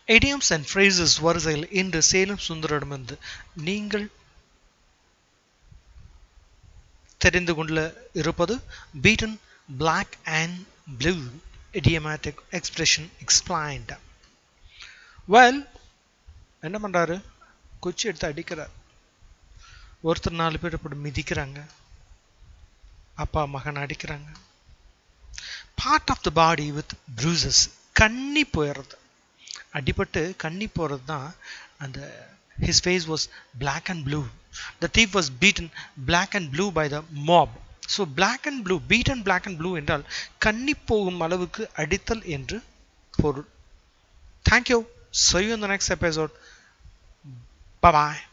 idioms and phrases வரிசையில் இன்று சேலம் சுந்தரமிருந்து நீங்கள் தெரிந்து கொள்ள இருப்பது beaten black and blue idiomatic expression explained well என்ன பண்றாரு குச்சி எடுத்து அடிக்கிறார் ஒருத்தர் நாலு பேர் இப்படி மிதிக்கிறாங்க அப்பா மகன் அடிக்கிறாங்க part of the body with bruises கண்ணி போயிடுறது அடிபட்டு கண்ணி போகிறது தான் அந்த his face was black and blue the thief was beaten black and blue by the mob so black and blue beaten black and blue என்றால் கண்ணி போகும் அளவுக்கு அடித்தல் என்று பொருள் thank you see you in the next episode bye bye